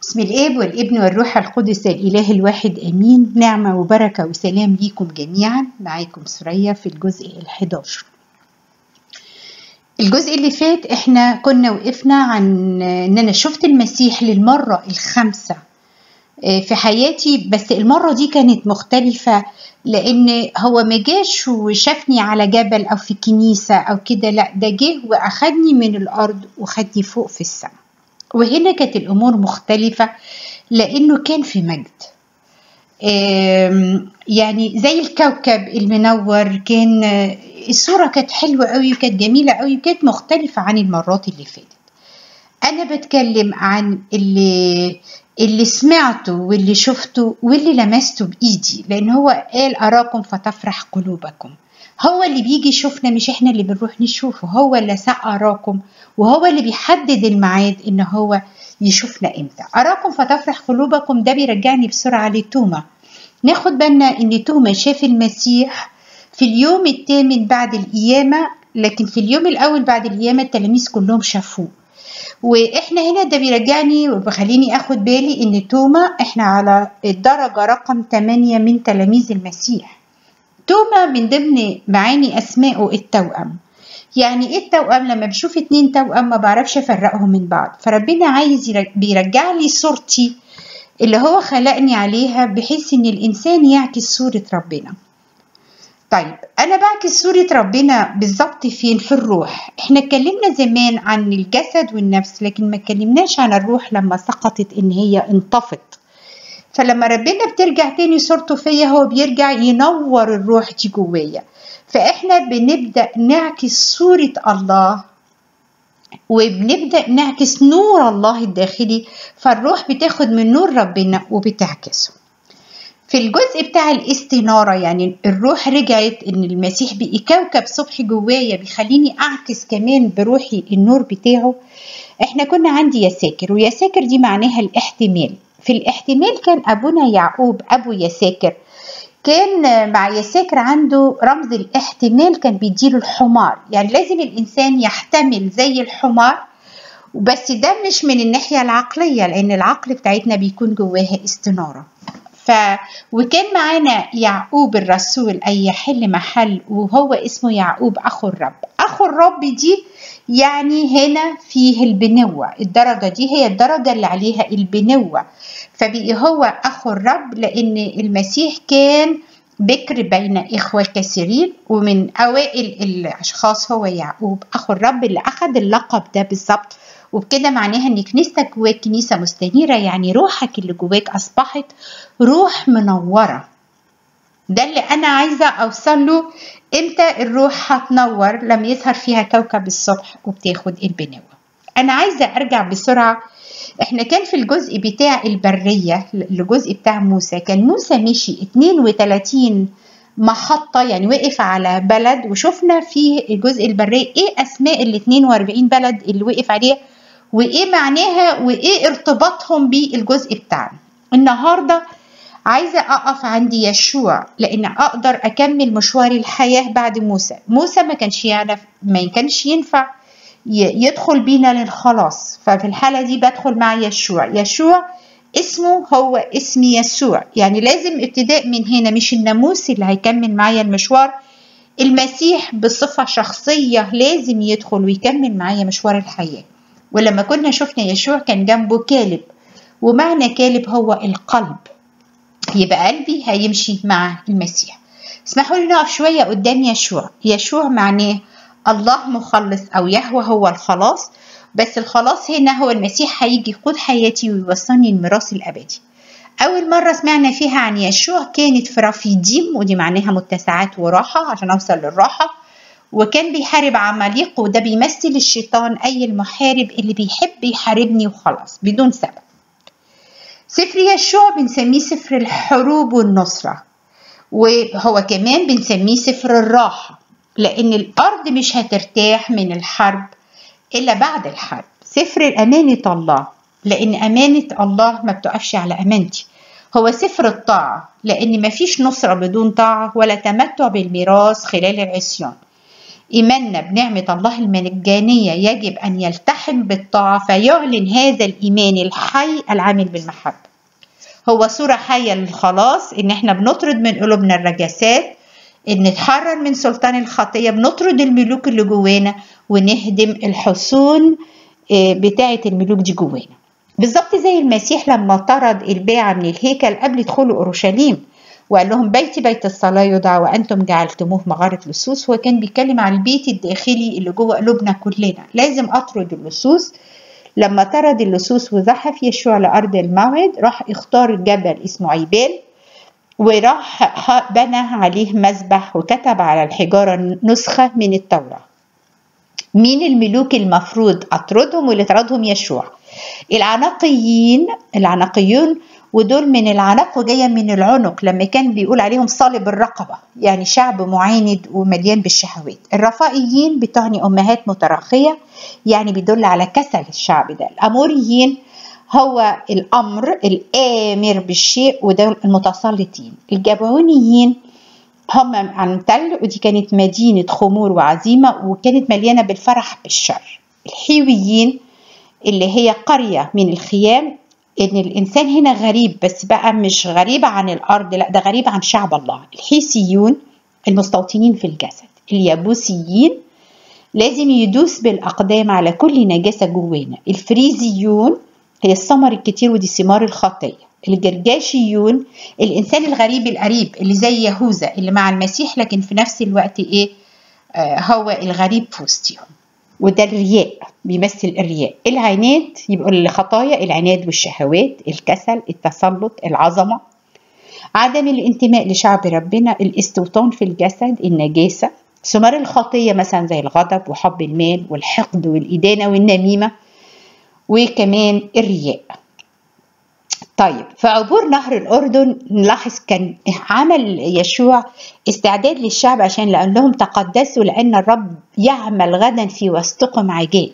بسم الاب والابن والروح القدس الاله الواحد امين نعمه وبركه وسلام ليكم جميعا معاكم سوريا في الجزء ال11 الجزء اللي فات احنا كنا وقفنا عن ان انا شفت المسيح للمره الخامسه في حياتي بس المره دي كانت مختلفه لان هو ما جاش وشافني على جبل او في كنيسه او كده لا ده جه واخدني من الارض وخدني فوق في السماء وهنا كانت الامور مختلفه لانه كان في مجد يعني زي الكوكب المنور كان الصوره كانت حلوه قوي وكانت جميله قوي وكانت مختلفه عن المرات اللي فاتت انا بتكلم عن اللي اللي سمعته واللي شفته واللي لمسته بايدي لان هو قال اراكم فتفرح قلوبكم هو اللي بيجي يشوفنا مش احنا اللي بنروح نشوفه هو اللي ساق اراكم وهو اللي بيحدد الميعاد ان هو يشوفنا امتى اراكم فتفرح قلوبكم ده بيرجعني بسرعه لتوما ناخد بالنا ان توما شاف المسيح في اليوم الثامن بعد القيامه لكن في اليوم الاول بعد القيامه التلاميذ كلهم شافوه واحنا هنا ده بيرجعني وبخليني اخد بالي ان توما احنا على الدرجه رقم 8 من تلاميذ المسيح توما من ضمن معاني اسمائه التوأم يعني ايه التوأم لما بشوف اتنين توأم ما بعرفش افرقهم من بعض فربنا عايز بيرجع لي صورتي اللي هو خلقني عليها بحيث ان الانسان يعكس صورة ربنا طيب انا بعكس صورة ربنا بالظبط فين في الروح احنا اتكلمنا زمان عن الجسد والنفس لكن ما اتكلمناش عن الروح لما سقطت ان هي انطفت فلما ربنا بترجع تاني صورته فيا هو بيرجع ينور الروح دي جوايا فاحنا بنبدا نعكس صوره الله وبنبدا نعكس نور الله الداخلي فالروح بتاخد من نور ربنا وبتعكسه في الجزء بتاع الاستنارة يعني الروح رجعت ان المسيح بقي كوكب صبح جوايا بيخليني اعكس كمان بروحي النور بتاعه احنا كنا عندي يساكر ويساكر دي معناها الاحتمال في الاحتمال كان ابونا يعقوب ابو يساكر كان مع يساكر عنده رمز الاحتمال كان بيديله الحمار يعني لازم الانسان يحتمل زي الحمار بس ده مش من الناحية العقلية لأن العقل بتاعتنا بيكون جواها استنارة ف وكان معانا يعقوب الرسول أي يحل محل وهو اسمه يعقوب أخو الرب أخو الرب دي يعني هنا فيه البنوة الدرجة دي هي الدرجة اللي عليها البنوة فبقي هو أخو الرب لأن المسيح كان بكر بين إخوة كثيرين ومن أوائل الأشخاص هو يعقوب أخو الرب اللي أخذ اللقب ده بالظبط وبكده معناها ان كنيستك جواك كنيسه مستنيره يعني روحك اللي جواك اصبحت روح منوره ده اللي انا عايزه اوصل له امتى الروح هتنور لما يظهر فيها كوكب الصبح وبتاخد البنوة انا عايزه ارجع بسرعه احنا كان في الجزء بتاع البريه الجزء بتاع موسى كان موسى مشي 32 محطة يعني وقف على بلد وشفنا في الجزء البرية ايه اسماء ال 42 بلد اللي وقف عليها وايه معناها وايه ارتباطهم بالجزء بتاعنا النهارده عايزة أقف عند يشوع لأن أقدر أكمل مشوار الحياة بعد موسى موسى ما كانش يعرف ما كانش ينفع يدخل بينا للخلاص ففي الحالة دي بدخل مع يشوع يشوع اسمه هو اسم يسوع يعني لازم ابتداء من هنا مش الناموس اللي هيكمل معايا المشوار المسيح بصفة شخصية لازم يدخل ويكمل معايا مشوار الحياة ولما كنا شفنا يشوع كان جنبه كالب ومعنى كالب هو القلب يبقى قلبي هيمشي مع المسيح اسمحوا لي نقف شوية قدام يشوع يشوع معناه الله مخلص أو يهوى هو الخلاص بس الخلاص هنا هو المسيح هيجي يقود حياتي ويوصلني الميراث الأبدي أول مرة سمعنا فيها عن يشوع كانت في رفيديم ودي معناها متسعات وراحة عشان أوصل للراحة وكان بيحارب عماليق وده بيمثل الشيطان أي المحارب اللي بيحب يحاربني وخلاص بدون سبب سفر يشوع بنسميه سفر الحروب والنصرة وهو كمان بنسميه سفر الراحة لأن الأرض مش هترتاح من الحرب إلا بعد الحرب سفر أمانة الله لأن أمانة الله ما بتقفش على أمانتي هو سفر الطاعة لأن مفيش نصرة بدون طاعة ولا تمتع بالميراث خلال العصيان إيماننا بنعمة الله المجانية يجب أن يلتحم بالطاعة فيعلن هذا الإيمان الحي العامل بالمحبة هو صورة حية للخلاص إن إحنا بنطرد من قلوبنا الرجاسات إن نتحرر من سلطان الخطية بنطرد الملوك اللي جوانا ونهدم الحصون بتاعة الملوك دي جوانا بالظبط زي المسيح لما طرد الباعة من الهيكل قبل دخوله أورشليم وقال لهم بيتي بيت الصلاة يدعى وأنتم جعلتموه مغارة لصوص هو كان بيتكلم عن البيت الداخلي اللي جوه قلوبنا كلنا لازم أطرد اللصوص لما طرد اللصوص وزحف يشوع لأرض الموعد راح اختار جبل اسمه عيبال وراح بنى عليه مذبح وكتب على الحجارة نسخة من التوراة مين الملوك المفروض أطردهم واللي طردهم يشوع العنقيين العنقيون ودول من العنق وجايه من العنق لما كان بيقول عليهم صالب الرقبه يعني شعب معاند ومليان بالشهوات الرفائيين بتعني امهات متراخيه يعني بيدل على كسل الشعب ده الاموريين هو الامر الامر بالشيء وده المتسلطين الجبعونيين هم عن تل ودي كانت مدينه خمور وعزيمه وكانت مليانه بالفرح بالشر الحيويين اللي هي قريه من الخيام ان الانسان هنا غريب بس بقى مش غريب عن الارض لا ده غريب عن شعب الله الحيسيون المستوطنين في الجسد اليابوسيين لازم يدوس بالاقدام على كل نجاسه جوانا الفريزيون هي الثمر الكتير ودي ثمار الخطيه الجرجاشيون الانسان الغريب القريب اللي زي يهوذا اللي مع المسيح لكن في نفس الوقت ايه آه هو الغريب في وسطهم وده الرياء بيمثل الرياء العناد يبقوا الخطايا العناد والشهوات الكسل التسلط العظمة عدم الانتماء لشعب ربنا الاستوطان في الجسد النجاسة ثمار الخطية مثلا زي الغضب وحب المال والحقد والإدانة والنميمة وكمان الرياء طيب في عبور نهر الأردن نلاحظ كان عمل يشوع استعداد للشعب عشان لأن لهم تقدسوا لأن الرب يعمل غدا في وسطكم عجائب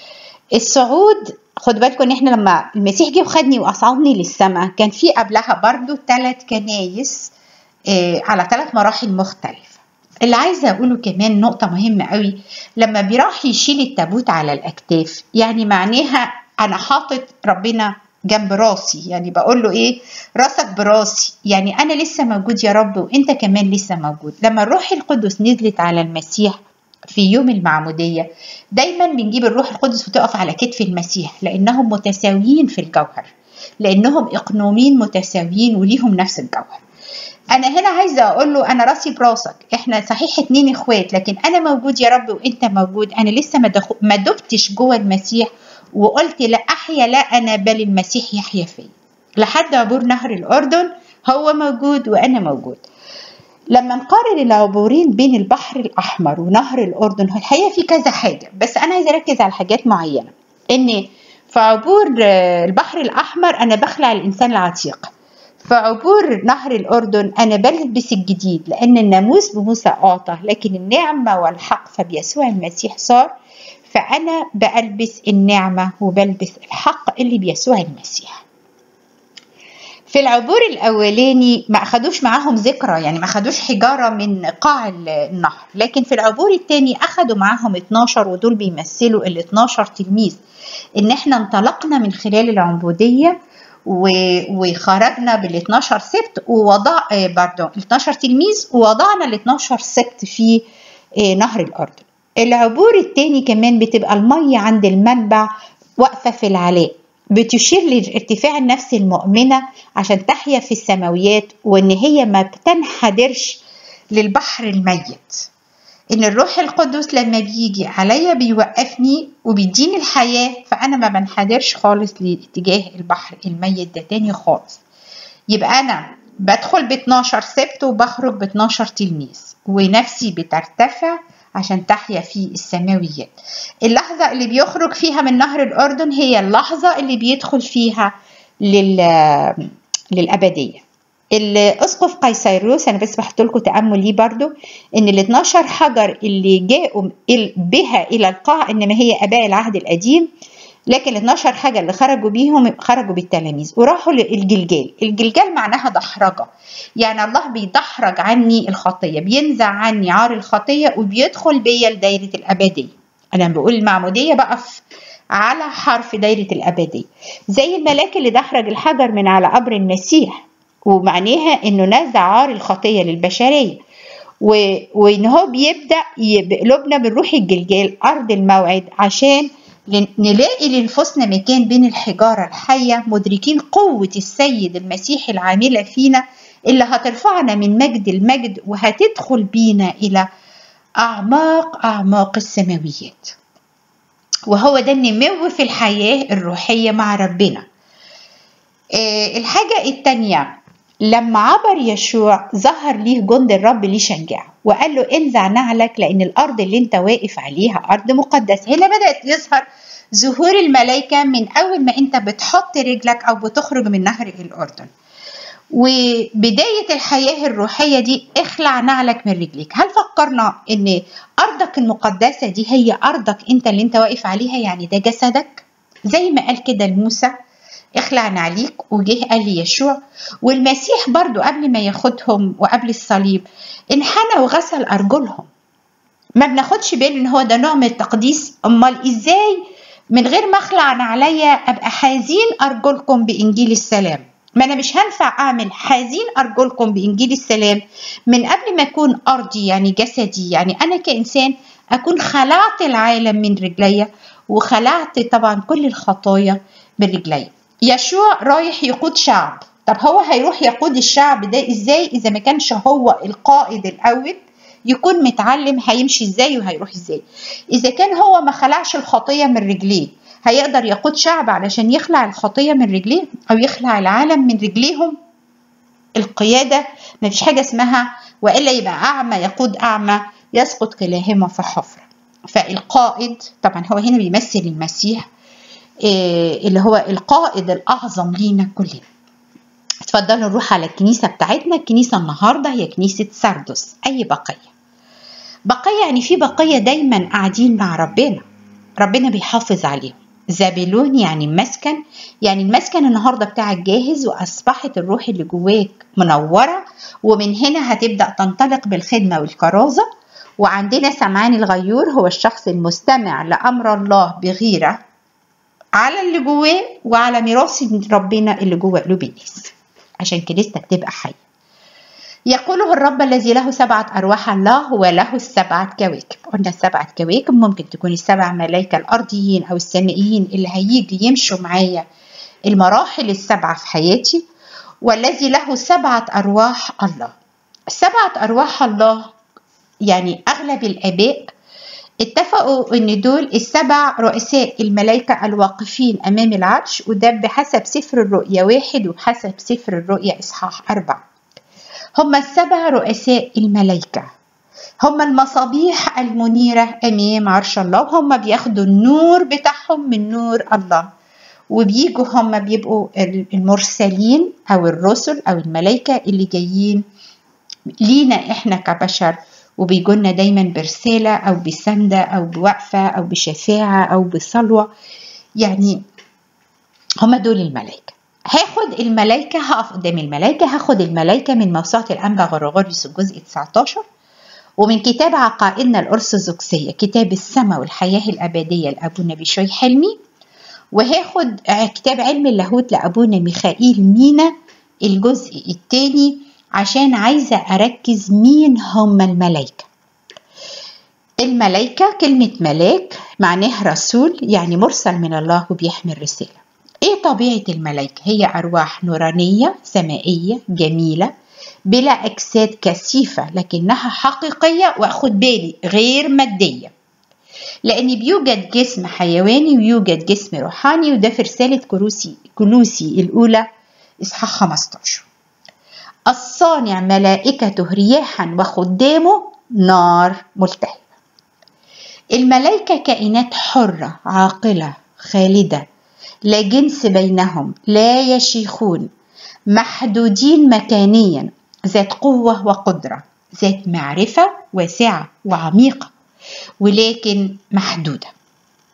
الصعود خد بالكم ان احنا لما المسيح جه وخدني واصعدني للسماء كان في قبلها برضو ثلاث كنايس آه على ثلاث مراحل مختلفة اللي عايزة أقوله كمان نقطة مهمة قوي لما بيروح يشيل التابوت على الأكتاف يعني معناها أنا حاطط ربنا جنب راسي يعني بقول له ايه راسك براسي يعني انا لسه موجود يا رب وانت كمان لسه موجود لما الروح القدس نزلت على المسيح في يوم المعمودية دايما بنجيب الروح القدس وتقف على كتف المسيح لأنهم متساويين في الجوهر لأنهم إقنومين متساويين وليهم نفس الجوهر أنا هنا عايزة أقول له أنا راسي براسك إحنا صحيح اتنين إخوات لكن أنا موجود يا رب وأنت موجود أنا لسه ما دبتش جوه المسيح وقلت لا أحيا لا أنا بل المسيح يحيا فيا لحد عبور نهر الأردن هو موجود وأنا موجود لما نقارن العبورين بين البحر الأحمر ونهر الأردن الحقيقة في كذا حاجة بس أنا عايزة أركز على حاجات معينة إن في عبور البحر الأحمر أنا بخلع الإنسان العتيق في عبور نهر الأردن أنا بلبس الجديد لأن الناموس بموسى أعطى لكن النعمة والحق فبيسوع المسيح صار فأنا بلبس النعمة وبلبس الحق اللي بيسوع المسيح في العبور الأولاني ما أخدوش معاهم ذكرى يعني ما أخدوش حجارة من قاع النهر لكن في العبور الثاني أخدوا معاهم 12 ودول بيمثلوا ال 12 تلميذ إن إحنا انطلقنا من خلال العبودية وخرجنا بال 12 سبت ووضع باردون ال 12 تلميذ ووضعنا ال 12 سبت في نهر الأردن العبور التاني كمان بتبقى المية عند المنبع واقفة في العلاء بتشير لارتفاع النفس المؤمنة عشان تحيا في السماويات وإن هي ما بتنحدرش للبحر الميت إن الروح القدس لما بيجي عليا بيوقفني وبيديني الحياة فأنا ما بنحدرش خالص لاتجاه البحر الميت ده تاني خالص يبقى أنا بدخل ب 12 سبت وبخرج ب 12 تلميذ ونفسي بترتفع عشان تحيا في السماويات اللحظة اللي بيخرج فيها من نهر الأردن هي اللحظة اللي بيدخل فيها لل... للأبدية الأسقف قيصيروس أنا بس بحط لكم تأمل ليه برضو إن ال 12 حجر اللي جاءوا بها إلى القاع إنما هي آباء العهد القديم لكن ال 12 حاجة اللي خرجوا بيهم خرجوا بالتلاميذ وراحوا للجلجال الجلجال معناها دحرجة يعني الله بيدحرج عني الخطية بينزع عني عار الخطية وبيدخل بيا لدايرة الأبدية أنا بقول المعمودية بقف على حرف دايرة الأبدية زي الملاك اللي دحرج الحجر من على قبر المسيح ومعناها إنه نزع عار الخطية للبشرية و... وإن هو بيبدأ بقلوبنا بنروح الجلجال أرض الموعد عشان نلاقي لنفوسنا مكان بين الحجارة الحية مدركين قوة السيد المسيح العاملة فينا اللي هترفعنا من مجد المجد وهتدخل بينا إلى أعماق أعماق السماويات وهو ده النمو في الحياة الروحية مع ربنا الحاجة التانية لما عبر يشوع ظهر ليه جند الرب ليه شجعه وقال له انزع نعلك لان الارض اللي انت واقف عليها ارض مقدسه هنا بدات يظهر ظهور الملائكه من اول ما انت بتحط رجلك او بتخرج من نهر الاردن وبداية الحياة الروحية دي اخلع نعلك من رجليك هل فكرنا ان ارضك المقدسة دي هي ارضك انت اللي انت واقف عليها يعني ده جسدك زي ما قال كده لموسى اخلع نعليك وجه قال لي يشوع والمسيح برضو قبل ما ياخدهم وقبل الصليب انحنى وغسل ارجلهم ما بناخدش بالنا ان هو ده نوع من التقديس امال ازاي من غير ما اخلع نعليا ابقى حازين ارجلكم بانجيل السلام ما انا مش هنفع اعمل حازين ارجلكم بانجيل السلام من قبل ما اكون ارضي يعني جسدي يعني انا كانسان اكون خلعت العالم من رجليا وخلعت طبعا كل الخطايا من رجليا يشوع رايح يقود شعب طب هو هيروح يقود الشعب ده ازاي اذا ما كانش هو القائد الاول يكون متعلم هيمشي ازاي وهيروح ازاي اذا كان هو ما خلعش الخطيه من رجليه هيقدر يقود شعب علشان يخلع الخطيه من رجليه او يخلع العالم من رجليهم القياده ما فيش حاجه اسمها والا يبقى اعمى يقود اعمى يسقط كلاهما في حفره فالقائد طبعا هو هنا بيمثل المسيح اللي هو القائد الأعظم لينا كلنا اتفضلوا نروح على الكنيسة بتاعتنا الكنيسة النهاردة هي كنيسة سردس أي بقية بقية يعني في بقية دايما قاعدين مع ربنا ربنا بيحافظ عليهم زابلون يعني مسكن يعني المسكن النهارده بتاعك جاهز واصبحت الروح اللي جواك منوره ومن هنا هتبدا تنطلق بالخدمه والكرازه وعندنا سمعان الغيور هو الشخص المستمع لامر الله بغيره على اللي جواه وعلى ميراث ربنا اللي جوه قلوب الناس عشان كنيستك تبقى حيه يقوله الرب الذي له سبعة أرواح الله وله السبعة كواكب قلنا السبعة كواكب ممكن تكون السبع ملائكة الأرضيين أو السمائيين اللي هيجي يمشوا معايا المراحل السبعة في حياتي والذي له سبعة أرواح الله سبعة أرواح الله يعني أغلب الآباء اتفقوا ان دول السبع رؤساء الملائكة الواقفين امام العرش وده بحسب سفر الرؤيا واحد وبحسب سفر الرؤيا اصحاح اربعة هم السبع رؤساء الملائكة هم المصابيح المنيرة امام عرش الله وهم بياخدوا النور بتاعهم من نور الله وبيجوا هم بيبقوا المرسلين او الرسل او الملائكة اللي جايين لينا احنا كبشر وبيجولنا دايما برسالة أو بسندة أو بوقفة أو بشفاعة أو بصلوة يعني هما دول الملائكة هاخد الملائكة هقف قدام الملائكة هاخد الملائكة من موسوعة الأنبا غرغوريوس الجزء 19 ومن كتاب عقائدنا الأرثوذكسية كتاب السماء والحياة الأبدية لأبونا بشوي حلمي وهاخد كتاب علم اللاهوت لأبونا ميخائيل مينا الجزء الثاني عشان عايزة أركز مين هم الملائكة الملائكة كلمة ملاك معناه رسول يعني مرسل من الله وبيحمل رسالة ايه طبيعة الملائكة هي أرواح نورانية سمائية جميلة بلا أجساد كثيفة لكنها حقيقية وأخد بالي غير مادية لأن بيوجد جسم حيواني ويوجد جسم روحاني وده في رسالة كروسي كلوسي الأولى إصحاح 15 الصانع ملائكته رياحا وخدامه نار ملتهبة الملائكة كائنات حرة عاقلة خالدة لا جنس بينهم لا يشيخون محدودين مكانيا ذات قوة وقدرة ذات معرفة واسعة وعميقة ولكن محدودة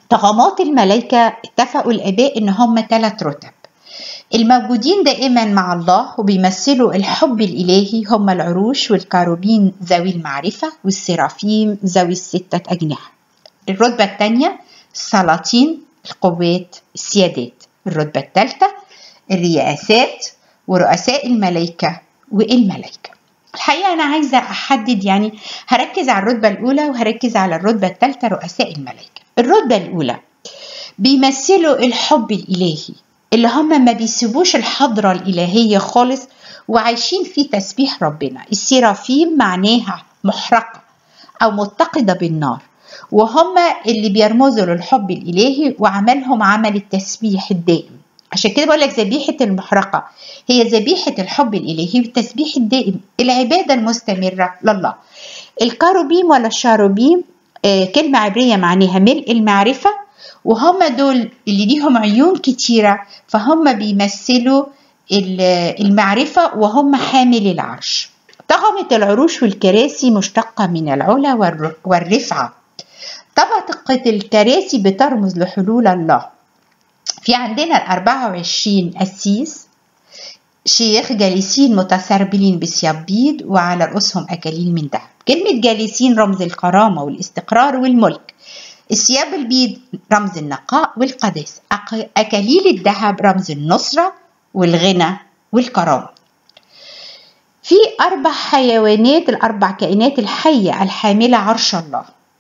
طغمات الملائكة اتفقوا الآباء إن هم ثلاث رتب الموجودين دائما مع الله وبيمثلوا الحب الإلهي هم العروش والكاروبين ذوي المعرفة والسرافيم ذوي الستة أجنحة الرتبة الثانية السلاطين القوات السيادات الرتبة الثالثة الرئاسات ورؤساء الملائكة والملائكة الحقيقة أنا عايزة أحدد يعني هركز على الرتبة الأولى وهركز على الرتبة الثالثة رؤساء الملائكة الرتبة الأولى بيمثلوا الحب الإلهي اللي هم ما بيسيبوش الحضرة الإلهية خالص وعايشين في تسبيح ربنا السرافيم معناها محرقة أو متقدة بالنار وهم اللي بيرمزوا للحب الإلهي وعملهم عمل التسبيح الدائم عشان كده بقول لك ذبيحة المحرقة هي ذبيحة الحب الإلهي والتسبيح الدائم العبادة المستمرة لله الكاروبيم ولا الشاروبيم آه كلمة عبرية معناها ملء المعرفة وهم دول اللي ليهم عيون كتيرة فهم بيمثلوا المعرفة وهم حامل العرش طغمة العروش والكراسي مشتقة من العلا والرفعة طبقة الكراسي بترمز لحلول الله في عندنا الأربعة وعشرين أسيس شيخ جالسين متسربلين بثياب بيض وعلى رؤوسهم أكاليل من ذهب كلمة جالسين رمز الكرامة والاستقرار والملك الثياب البيض رمز النقاء والقداسة أكاليل الذهب رمز النصرة والغنى والكرامة في أربع حيوانات الأربع كائنات الحية الحاملة عرش الله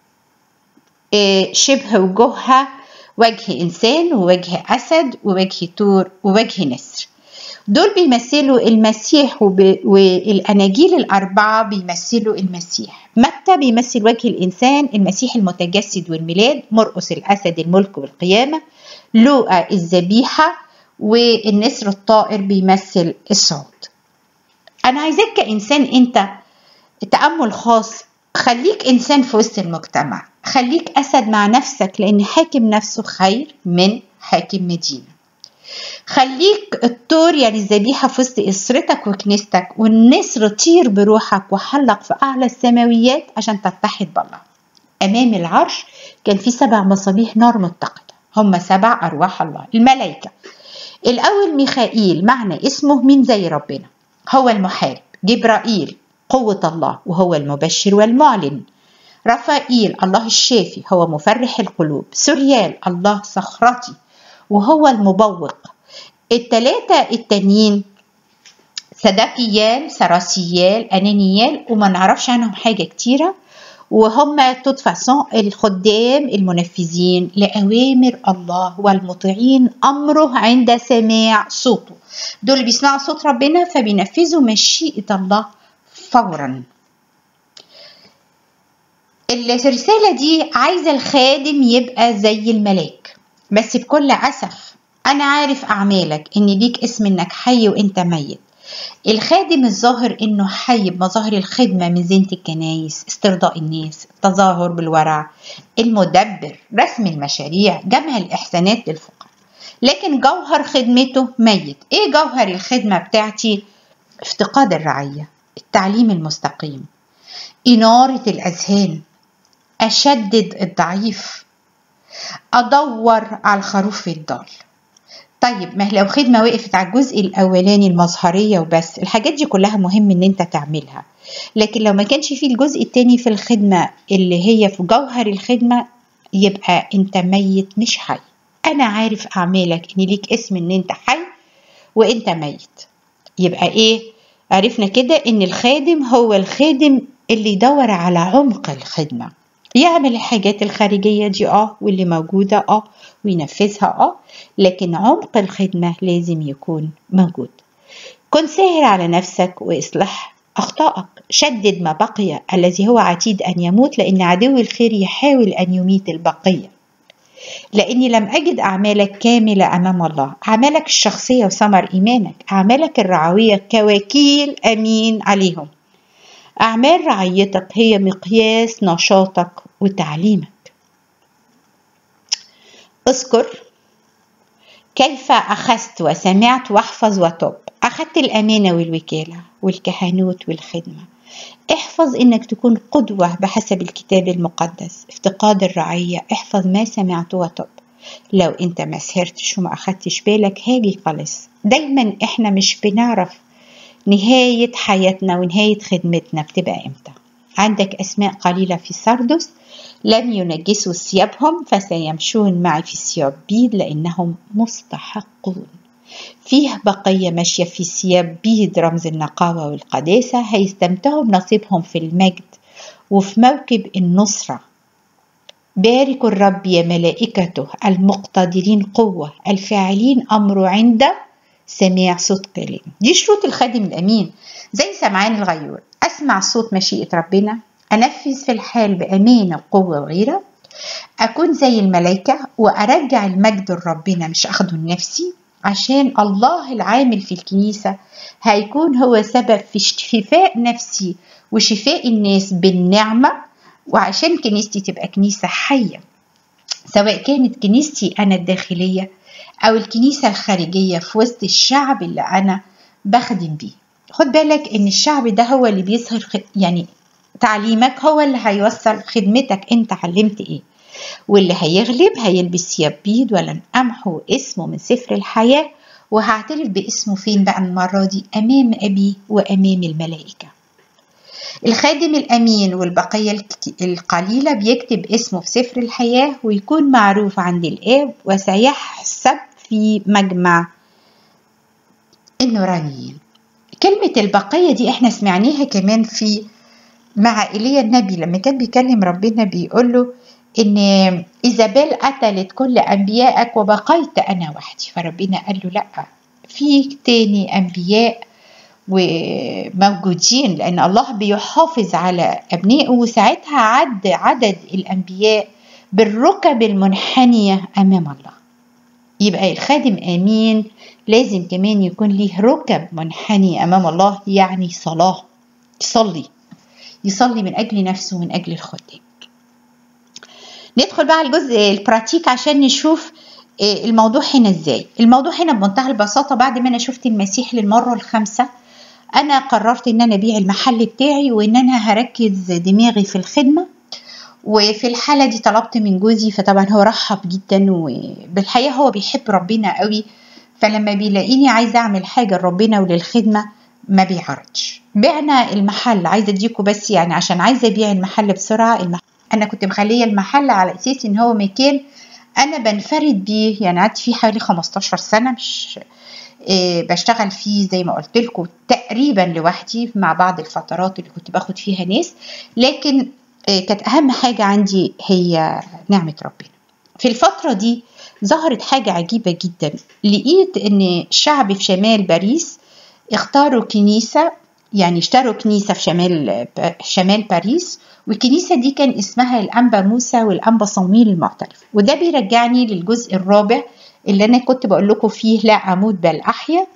شبه وجوهها وجه إنسان ووجه أسد ووجه طور ووجه نسر دول بيمثلوا المسيح وب... والأناجيل الأربعة بيمثلوا المسيح متى بيمثل وجه الإنسان المسيح المتجسد والميلاد مرقس الأسد الملك والقيامة لوقا الذبيحة والنسر الطائر بيمثل الصعود أنا عايزاك كإنسان أنت تأمل خاص خليك إنسان في وسط المجتمع خليك أسد مع نفسك لأن حاكم نفسه خير من حاكم مدينة خليك الطور يعني الذبيحة في وسط أسرتك وكنيستك والنسر طير بروحك وحلق في أعلى السماويات عشان تتحد بالله أمام العرش كان في سبع مصابيح نار متقدة هم سبع أرواح الله الملائكة الأول ميخائيل معنى اسمه مين زي ربنا هو المحارب جبرائيل قوة الله وهو المبشر والمعلن رفائيل الله الشافي هو مفرح القلوب سوريال الله صخرتي وهو المبوق التلاتة التانيين صدقيال سراسيال أنانيال وما نعرفش عنهم حاجة كتيرة وهم توت فاسون الخدام المنفذين لأوامر الله والمطيعين أمره عند سماع صوته دول اللي بيسمعوا صوت ربنا فبينفذوا مشيئة الله فورا الرسالة دي عايزة الخادم يبقى زي الملاك بس بكل أسف أنا عارف أعمالك إن ليك اسم إنك حي وإنت ميت الخادم الظاهر إنه حي بمظاهر الخدمة من زينة الكنايس استرضاء الناس التظاهر بالورع المدبر رسم المشاريع جمع الإحسانات للفقراء لكن جوهر خدمته ميت إيه جوهر الخدمة بتاعتي افتقاد الرعية التعليم المستقيم إنارة الأذهان أشدد الضعيف أدور على الخروف الضال طيب ما لو خدمة وقفت على الجزء الأولاني المظهرية وبس الحاجات دي كلها مهم إن أنت تعملها لكن لو ما كانش في الجزء التاني في الخدمة اللي هي في جوهر الخدمة يبقى أنت ميت مش حي أنا عارف أعمالك إن ليك اسم إن أنت حي وأنت ميت يبقى إيه عرفنا كده إن الخادم هو الخادم اللي يدور على عمق الخدمة يعمل الحاجات الخارجية دي اه واللي موجودة اه وينفذها اه لكن عمق الخدمة لازم يكون موجود كن ساهر على نفسك واصلح أخطائك شدد ما بقي الذي هو عتيد أن يموت لأن عدو الخير يحاول أن يميت البقية لأني لم أجد أعمالك كاملة أمام الله أعمالك الشخصية وثمر إيمانك أعمالك الرعوية كوكيل أمين عليهم أعمال رعيتك هي مقياس نشاطك وتعليمك اذكر كيف أخذت وسمعت واحفظ وتب أخذت الأمانة والوكالة والكهنوت والخدمة احفظ انك تكون قدوة بحسب الكتاب المقدس افتقاد الرعية احفظ ما سمعت وطب لو انت ما سهرتش وما اخدتش بالك هاجي خالص دايما احنا مش بنعرف نهاية حياتنا ونهاية خدمتنا بتبقى امتى عندك اسماء قليلة في سردس لم ينجسوا ثيابهم فسيمشون معي في ثياب بيض لانهم مستحقون فيه بقية ماشية في ثياب بيض رمز النقاوة والقداسة هيستمتعوا بنصيبهم في المجد وفي موكب النصرة باركوا الرب يا ملائكته المقتدرين قوة الفاعلين أمره عند سماع صوت كلام دي شروط الخادم الأمين زي سمعان الغيور أسمع صوت مشيئة ربنا أنفذ في الحال بأمانة وقوة وغيرة أكون زي الملائكة وأرجع المجد لربنا مش أخده لنفسي عشان الله العامل في الكنيسة هيكون هو سبب في شفاء نفسي وشفاء الناس بالنعمة وعشان كنيستي تبقى كنيسة حية سواء كانت كنيستي أنا الداخلية أو الكنيسة الخارجية في وسط الشعب اللي أنا بخدم بيه خد بالك إن الشعب ده هو اللي بيظهر يعني تعليمك هو اللي هيوصل خدمتك انت علمت ايه واللي هيغلب هيلبس ثياب بيض ولن امحو اسمه من سفر الحياه وهعترف باسمه فين بقى المره دي امام ابي وامام الملائكه الخادم الامين والبقيه القليله بيكتب اسمه في سفر الحياه ويكون معروف عند الاب وسيحسب في مجمع النورانيين كلمة البقية دي احنا سمعناها كمان في مع ايليا النبي لما كان بيكلم ربنا بيقول له ان ايزابيل قتلت كل انبيائك وبقيت انا وحدي فربنا قال له لا في تاني انبياء وموجودين لان الله بيحافظ على ابنائه وساعتها عد عدد الانبياء بالركب المنحنيه امام الله يبقى الخادم امين لازم كمان يكون ليه ركب منحني امام الله يعني صلاه يصلي يصلي من أجل نفسه ومن أجل الخدام ندخل بقى على الجزء البراتيك عشان نشوف الموضوع هنا ازاي الموضوع هنا بمنتهى البساطة بعد ما أنا شفت المسيح للمرة الخامسة أنا قررت إن أنا أبيع المحل بتاعي وإن أنا هركز دماغي في الخدمة وفي الحالة دي طلبت من جوزي فطبعا هو رحب جدا وبالحقيقة هو بيحب ربنا قوي فلما بيلاقيني عايزة أعمل حاجة لربنا وللخدمة ما بيعرضش بعنا المحل عايزه اديكوا بس يعني عشان عايزه ابيع المحل بسرعه المحل انا كنت مخليه المحل على اساس ان هو مكان انا بنفرد بيه يعني قعدت فيه حوالي 15 سنه مش إيه بشتغل فيه زي ما قلت لكم تقريبا لوحدي مع بعض الفترات اللي كنت باخد فيها ناس لكن إيه كانت اهم حاجه عندي هي نعمه ربنا في الفتره دي ظهرت حاجه عجيبه جدا لقيت ان الشعب في شمال باريس اختاروا كنيسة يعني اشتروا كنيسة في شمال شمال باريس والكنيسة دي كان اسمها الأنبا موسى والأنبا صمويل المعترف وده بيرجعني للجزء الرابع اللي أنا كنت بقول لكم فيه لا عمود بل أحيا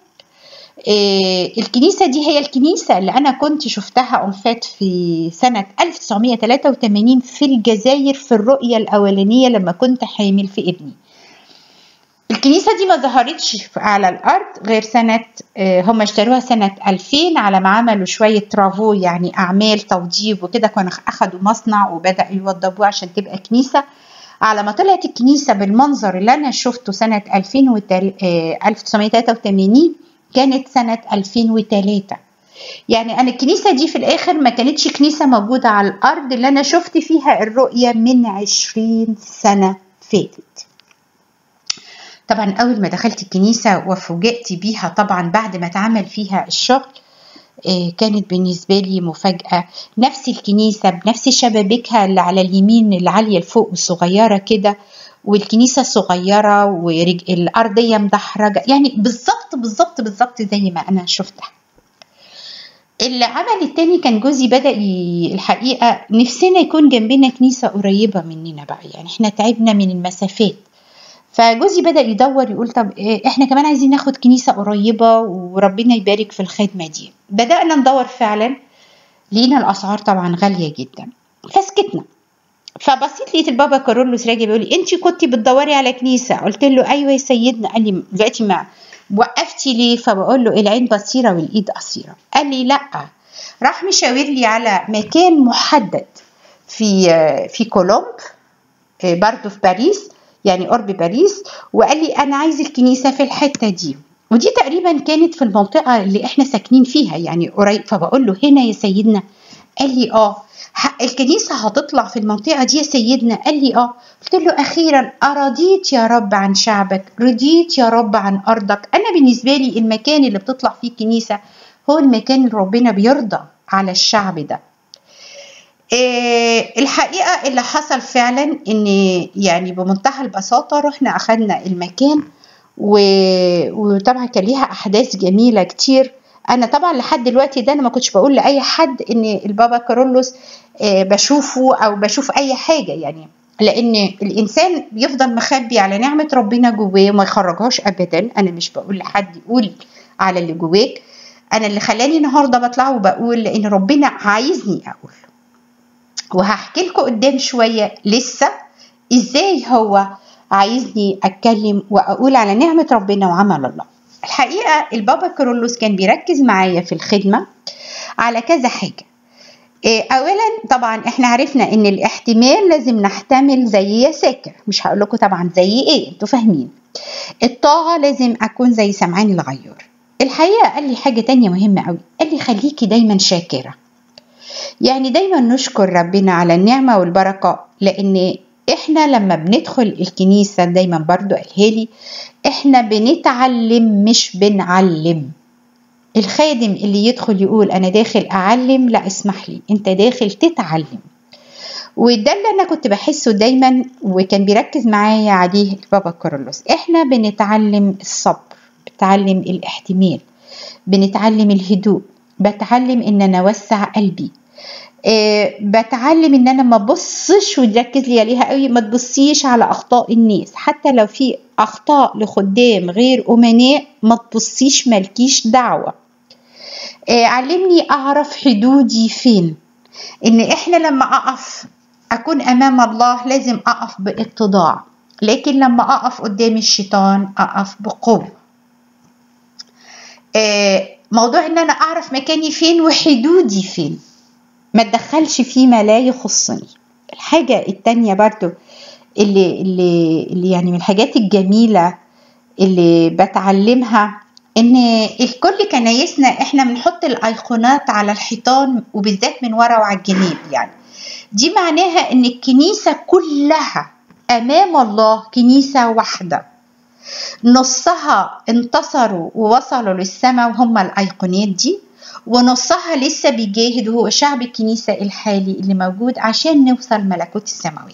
إيه الكنيسة دي هي الكنيسة اللي أنا كنت شفتها أنفات في سنة 1983 في الجزائر في الرؤية الأولانية لما كنت حامل في ابني الكنيسة دي ما ظهرتش على الأرض غير سنة هم اشتروها سنة 2000 على ما عملوا شوية ترافو يعني أعمال توضيب وكده كانوا أخدوا مصنع وبدأوا يوضبوه عشان تبقى كنيسة على ما طلعت الكنيسة بالمنظر اللي أنا شفته سنة 1983 كانت سنة 2003 يعني أنا الكنيسة دي في الآخر ما كانتش كنيسة موجودة على الأرض اللي أنا شفت فيها الرؤية من 20 سنة فاتت طبعا اول ما دخلت الكنيسه وفوجئت بيها طبعا بعد ما اتعمل فيها الشغل كانت بالنسبه لي مفاجاه نفس الكنيسه بنفس شبابيكها اللي على اليمين العاليه لفوق والصغيره كده والكنيسه صغيره والارضيه مدحرجه يعني بالظبط بالظبط بالظبط زي ما انا شفتها العمل التاني كان جوزي بدأ ي... الحقيقة نفسنا يكون جنبنا كنيسة قريبة مننا بقى يعني احنا تعبنا من المسافات فجوزي بدأ يدور يقول طب احنا كمان عايزين ناخد كنيسة قريبة وربنا يبارك في الخدمة دي بدأنا ندور فعلا لقينا الأسعار طبعا غالية جدا فسكتنا فبصيت لقيت البابا كارولوس راجع بيقول لي انت كنتي بتدوري على كنيسة قلت له ايوه يا سيدنا قال لي دلوقتي ما وقفتي ليه فبقول له العين بصيرة والإيد قصيرة قال لي لا راح مشاور لي على مكان محدد في في كولومب برضه في باريس يعني قرب باريس وقال لي انا عايز الكنيسه في الحته دي ودي تقريبا كانت في المنطقه اللي احنا ساكنين فيها يعني قريب فبقول له هنا يا سيدنا قال لي اه الكنيسة هتطلع في المنطقة دي يا سيدنا قال لي اه قلت له أخيرا أرضيت يا رب عن شعبك رضيت يا رب عن أرضك أنا بالنسبة لي المكان اللي بتطلع فيه الكنيسة هو المكان اللي ربنا بيرضى على الشعب ده إيه الحقيقة اللي حصل فعلا ان يعني بمنتهى البساطة رحنا أخدنا المكان و... وطبعا كان ليها أحداث جميلة كتير انا طبعا لحد دلوقتي ده انا ما كنتش بقول لاي حد ان البابا كارولوس بشوفه او بشوف اي حاجه يعني لان الانسان بيفضل مخبي على نعمه ربنا جواه وما يخرجهاش ابدا انا مش بقول لحد يقول على اللي جواك انا اللي خلاني النهارده بطلع وبقول لان ربنا عايزني اقول وهحكي لكم قدام شويه لسه ازاي هو عايزني اتكلم واقول على نعمه ربنا وعمل الله الحقيقة البابا كارولوس كان بيركز معايا في الخدمة على كذا حاجة أولا طبعا احنا عرفنا ان الاحتمال لازم نحتمل زي يساكر مش هقول لكم طبعا زي ايه انتوا فاهمين الطاعة لازم اكون زي سمعان الغيور الحقيقة قال لي حاجة تانية مهمة قوي قال لي خليكي دايما شاكرة يعني دايما نشكر ربنا على النعمة والبركة لان احنا لما بندخل الكنيسة دايما برضو قالها لي احنا بنتعلم مش بنعلم الخادم اللي يدخل يقول انا داخل اعلم لا اسمح لي انت داخل تتعلم وده اللي انا كنت بحسه دايما وكان بيركز معايا عليه البابا كارلوس احنا بنتعلم الصبر بنتعلم الاحتمال بنتعلم الهدوء بتعلم ان انا اوسع قلبي أه بتعلم ان انا ما ببصش وركز لي عليها قوي ما تبصيش على اخطاء الناس حتى لو في اخطاء لخدام غير امناء ما تبصيش مالكيش دعوه أه علمني اعرف حدودي فين ان احنا لما اقف اكون امام الله لازم اقف باتضاع لكن لما اقف قدام الشيطان اقف بقوه أه موضوع ان انا اعرف مكاني فين وحدودي فين ما تدخلش فيما لا يخصني الحاجة التانية برضو اللي, اللي, اللي يعني من الحاجات الجميلة اللي بتعلمها ان الكل كنايسنا احنا بنحط الايقونات على الحيطان وبالذات من ورا وعلى الجناب يعني دي معناها ان الكنيسة كلها امام الله كنيسة واحدة نصها انتصروا ووصلوا للسماء وهم الايقونات دي ونصها لسه بيجاهد وهو شعب الكنيسة الحالي اللي موجود عشان نوصل ملكوت السماوات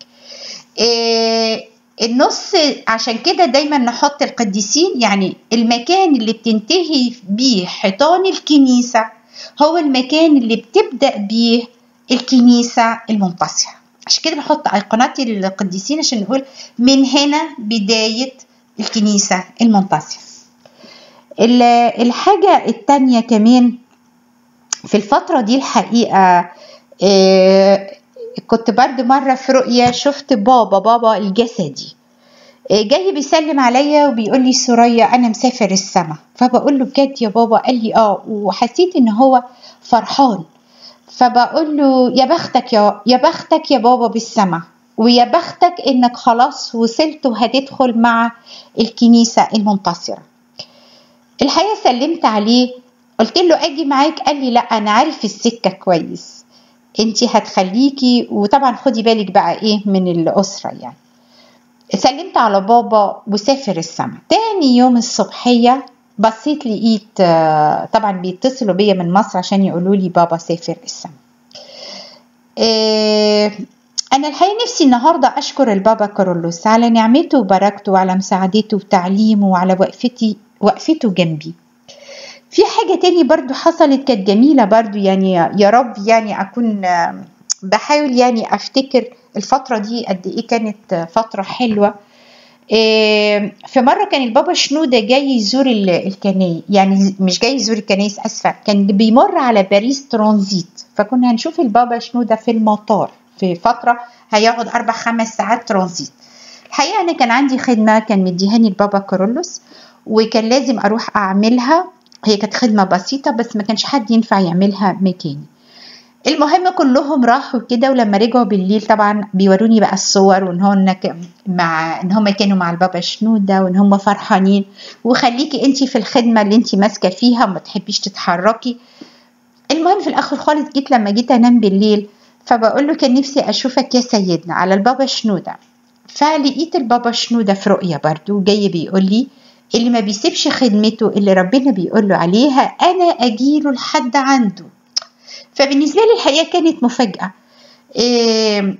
إيه النص عشان كده دايما نحط القديسين يعني المكان اللي بتنتهي بيه حيطان الكنيسة هو المكان اللي بتبدأ بيه الكنيسة المنتصرة عشان كده بحط أيقونات القديسين عشان نقول من هنا بداية الكنيسة المنتصرة الحاجة التانية كمان في الفترة دي الحقيقة كنت برضو مرة في رؤية شفت بابا بابا الجسدي جاي بيسلم عليا وبيقول لي سوريا انا مسافر السما فبقول له بجد يا بابا قال لي اه وحسيت ان هو فرحان فبقول له يا بختك يا يا بختك يا بابا بالسما ويا بختك انك خلاص وصلت وهتدخل مع الكنيسة المنتصرة الحقيقة سلمت عليه قلت له اجي معاك قال لي لا انا عارف السكة كويس انتي هتخليكي وطبعا خدي بالك بقى ايه من الاسرة يعني سلمت على بابا وسافر السما تاني يوم الصبحية بصيت لقيت طبعا بيتصلوا بيا من مصر عشان يقولوا لي بابا سافر السما إيه أنا الحقيقة نفسي النهاردة أشكر البابا كارولوس على نعمته وبركته وعلى مساعدته وتعليمه وعلى وقفتي وقفته جنبي في حاجة تاني برضو حصلت كانت جميلة برضو يعني يا رب يعني أكون بحاول يعني أفتكر الفترة دي قد إيه كانت فترة حلوة في مرة كان البابا شنودة جاي يزور الكنايس يعني مش جاي يزور الكنايس أسفة كان بيمر على باريس ترانزيت فكنا هنشوف البابا شنودة في المطار في فترة هيقعد أربع خمس ساعات ترانزيت الحقيقة أنا كان عندي خدمة كان مديهاني البابا كارولوس وكان لازم أروح أعملها هي كانت خدمة بسيطة بس ما كانش حد ينفع يعملها مكاني المهم كلهم راحوا كده ولما رجعوا بالليل طبعا بيوروني بقى الصور وان هن مع ان هم كانوا مع البابا شنودة وان هم فرحانين وخليكي انت في الخدمة اللي انت ماسكة فيها وما تحبيش تتحركي المهم في الاخر خالص جيت لما جيت انام بالليل فبقول له كان نفسي اشوفك يا سيدنا على البابا شنودة فلقيت البابا شنودة في رؤية برضو جاي بيقول لي اللي ما بيسيبش خدمته اللي ربنا بيقول له عليها انا اجيله لحد عنده فبالنسبه لي الحقيقه كانت مفاجاه إيه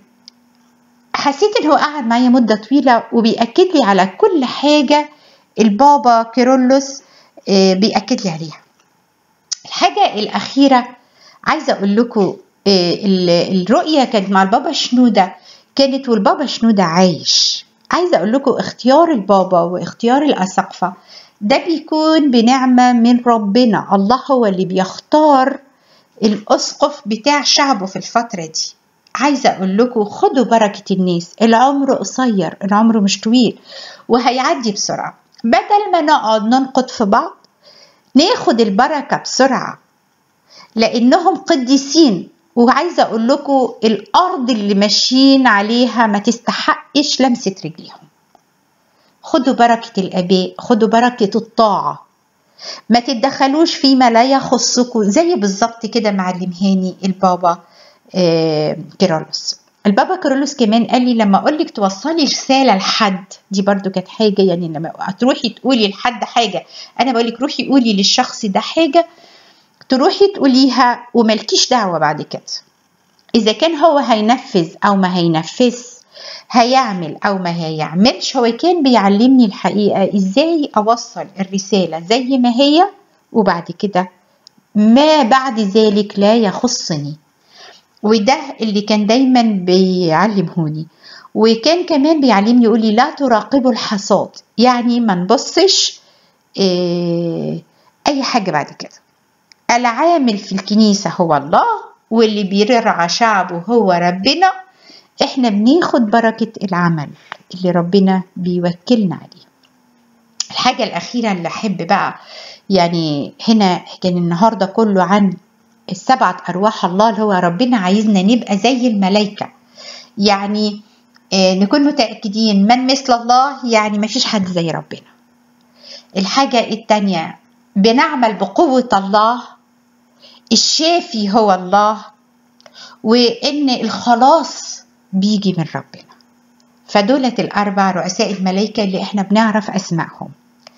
حسيت ان هو قعد معايا مده طويله وبياكد لي على كل حاجه البابا كيرلس إيه بياكد لي عليها الحاجه الاخيره عايزه اقول لكم إيه الرؤيه كانت مع البابا شنوده كانت والبابا شنوده عايش عايزه اقول لكم اختيار البابا واختيار الاساقفه ده بيكون بنعمه من ربنا الله هو اللي بيختار الأسقف بتاع شعبه في الفترة دي عايزة أقول لكم خدوا بركة الناس العمر قصير العمر مش طويل وهيعدي بسرعة بدل ما نقعد ننقد في بعض ناخد البركة بسرعة لأنهم قديسين وعايزة أقول لكم الأرض اللي ماشيين عليها ما تستحقش لمسة رجليهم خدوا بركة الآباء خدوا بركة الطاعة ما تتدخلوش فيما لا يخصكم زي بالظبط كده معلمهاني البابا آه كيرلس البابا كيرلس كمان قال لي لما اقول لك توصلي رساله لحد دي برضو كانت حاجه يعني لما تروحي تقولي لحد حاجه انا بقول لك روحي قولي للشخص ده حاجه تروحي تقوليها وملكيش دعوه بعد كده اذا كان هو هينفذ او ما هينفذ هيعمل او ما هيعملش هو كان بيعلمني الحقيقه ازاي اوصل الرساله زي ما هي وبعد كده ما بعد ذلك لا يخصني وده اللي كان دايما بيعلمهوني وكان كمان بيعلمني يقول لي لا تراقبوا الحصاد يعني ما نبصش إيه اي حاجه بعد كده العامل في الكنيسه هو الله واللي بيرعى شعبه هو ربنا احنا بناخد بركة العمل اللي ربنا بيوكلنا عليه الحاجة الأخيرة اللي أحب بقى يعني هنا كان النهاردة كله عن السبعة أرواح الله اللي هو ربنا عايزنا نبقى زي الملايكة يعني آه نكون متأكدين من مثل الله يعني ما فيش حد زي ربنا الحاجة التانية بنعمل بقوة الله الشافي هو الله وإن الخلاص بيجي من ربنا فدولة الأربع رؤساء الملائكة اللي احنا بنعرف أسمائهم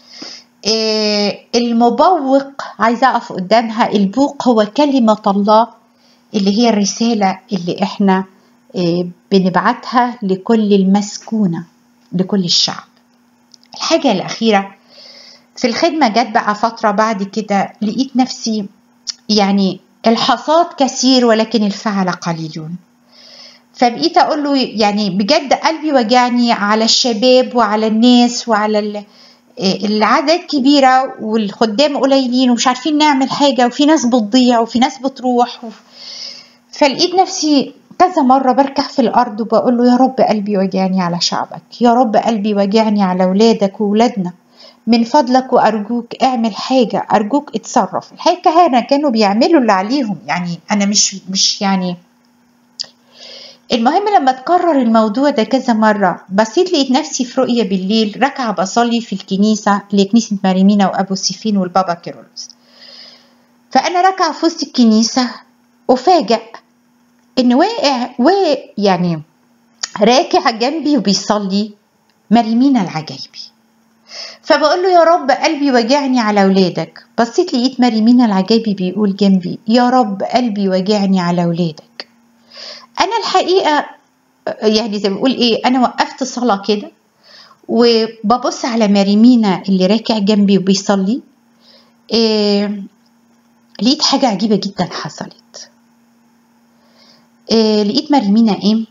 إيه المبوق عايزة أقف قدامها البوق هو كلمة الله اللي هي الرسالة اللي احنا إيه بنبعتها لكل المسكونة لكل الشعب الحاجة الأخيرة في الخدمة جت بقى فترة بعد كده لقيت نفسي يعني الحصاد كثير ولكن الفعل قليلون فبقيت اقول له يعني بجد قلبي وجعني على الشباب وعلى الناس وعلى العدد كبيرة والخدام قليلين ومش عارفين نعمل حاجة وفي ناس بتضيع وفي ناس بتروح و... فلقيت نفسي كذا مرة بركح في الأرض وبقول له يا رب قلبي وجعني على شعبك يا رب قلبي وجعني على ولادك وولادنا من فضلك وأرجوك اعمل حاجة أرجوك اتصرف الحقيقة الكهنة كانوا بيعملوا اللي عليهم يعني أنا مش مش يعني المهم لما تكرر الموضوع ده كذا مرة بصيت لقيت نفسي في رؤية بالليل ركعة بصلي في الكنيسة لكنيسة ماريمينا وأبو سيفين والبابا كيرلس فأنا راكعة في وسط الكنيسة وفاجأ إن واقع يعني راكع جنبي وبيصلي مريمينا العجايبي فبقول له يا رب قلبي وجعني على ولادك بصيت لقيت مريمينا العجايبي بيقول جنبي يا رب قلبي وجعني على ولادك انا الحقيقه يعني زي ما بقول ايه انا وقفت صلاه كده وببص على مريمينا اللي راكع جنبي وبيصلي إيه لقيت حاجه عجيبه جدا حصلت إيه لقيت مريمينا قام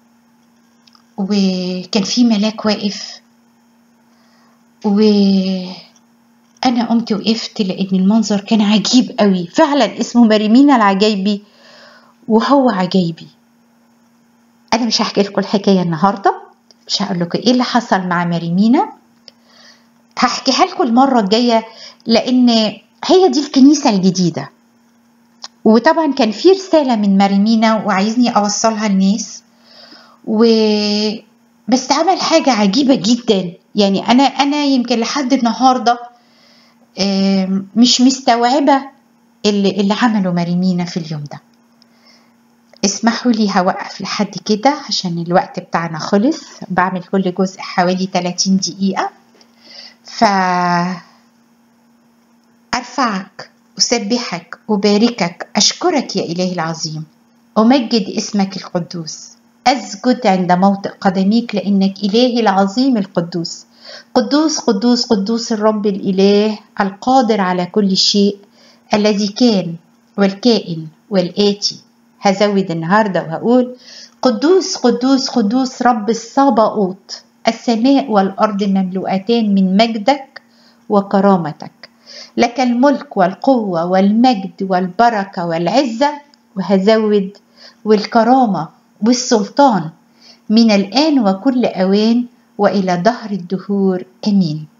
وكان في ملاك واقف وأنا قمت وقفت لأن المنظر كان عجيب قوي فعلا اسمه مريمينا العجايبي وهو عجايبي أنا مش هحكي لكم الحكاية النهاردة مش هقول لكم إيه اللي حصل مع مريمينا هحكيها لكم المرة الجاية لأن هي دي الكنيسة الجديدة وطبعا كان في رسالة من ماريمينا وعايزني أوصلها للناس و بس عمل حاجة عجيبة جدا يعني أنا أنا يمكن لحد النهاردة مش مستوعبة اللي, اللي عمله ماريمينا في اليوم ده اسمحوا لي هوقف لحد كده عشان الوقت بتاعنا خلص بعمل كل جزء حوالي 30 دقيقة ف أرفعك أسبحك أباركك أشكرك يا إلهي العظيم أمجد اسمك القدوس أسجد عند موطئ قدميك لأنك إلهي العظيم القدوس قدوس قدوس قدوس الرب الإله القادر على كل شيء الذي كان والكائن والآتي هزود النهاردة وهقول قدوس قدوس قدوس رب الصابئوت السماء والأرض مملوءتان من مجدك وكرامتك لك الملك والقوة والمجد والبركة والعزة وهزود والكرامة والسلطان من الآن وكل أوان وإلى دهر الدهور آمين